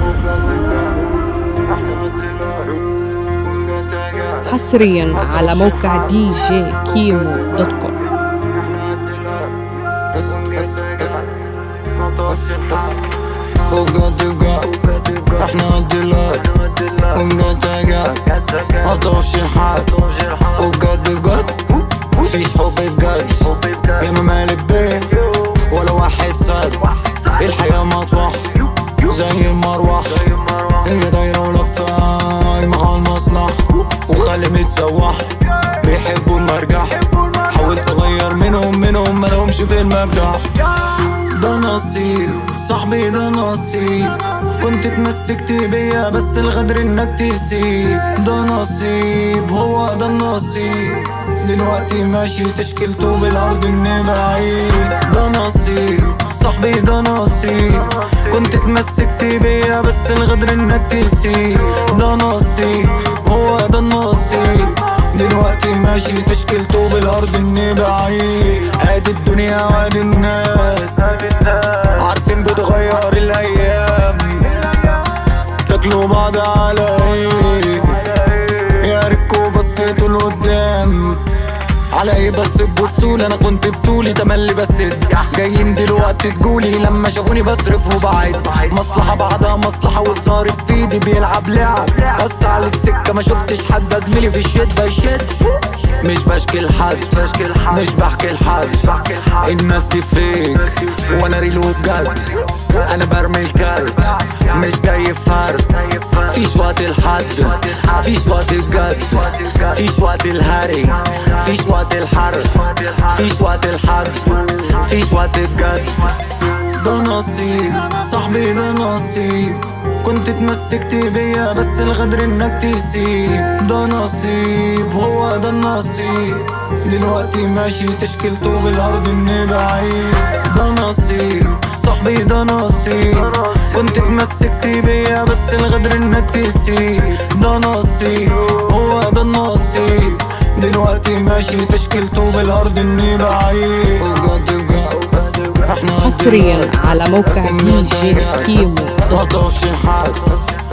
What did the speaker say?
حصريا على موقع دي جي كيمو دوت كوم وقعد وقعد احنا الدلال وقعد قعد عطوف شرحات وقعد وقعد فيش حب بجد يا ما مالي بيه ولا واحد صاد الحياة مطوح زي المروح هي دايرة ولفة مع المصلح وخلي متسوح بيحبوا المرجح حاولت اغير منهم منهم ما لهمش في المبدع ده نصيب صاحبي ده نصيب كنت اتمسكت بيا بس الغدر انك تسيب ده نصيب هو ده النصيب دلوقتي ماشي تشكيلته بالارض اني بعيد ده نصيب صاحبي ده نصيب كنت اتمسكت بيا بس الغدر انك تسيب ده نصيب هو ده النصيب دلوقتي ماشي تشكيلته بالارض اني بعيد ادي الدنيا وادي الناس عارفين بتغير الايام تاكلوا بعض على ايه يا ريتكوا بصيتوا لقدام على ايه بس تبصوا انا كنت بطولي تملي بسد جايين دلوقتي تقولي لما شافوني بصرف وبعد مصلحة بعدها مصلحة والصارف في ايدي بيلعب لعب بس على السكة ما شفتش حد زميلي في الشدة يشد مش بشكي لحد مش بحكي لحد الناس دي فيك وانا ريلو بجد انا برمي الكارت مش جاي فرد فيش وقت لحد فيش وقت الجد فيش وقت الهري فيش وقت الحرب فيش وقت الحد فيش وقت بجد ده نصيب صاحبي ده نصيب كنت اتمسكت بيا بس الغدر انك تسيب ده نصيب هو ده النصيب دلوقتي ماشي تشكيلته بالارض اني بعيد ده نصيب صاحبي ده نصيب كنت اتمسكت بيا بس الغدر انك تسيب ده نصيب هو ده النصيب دلوقتي ماشي تشكيلته بالارض اني بعيد وقعد وقعد احنا حصريا على موقع دي جي كيمو دوت كوم عطوف شرحات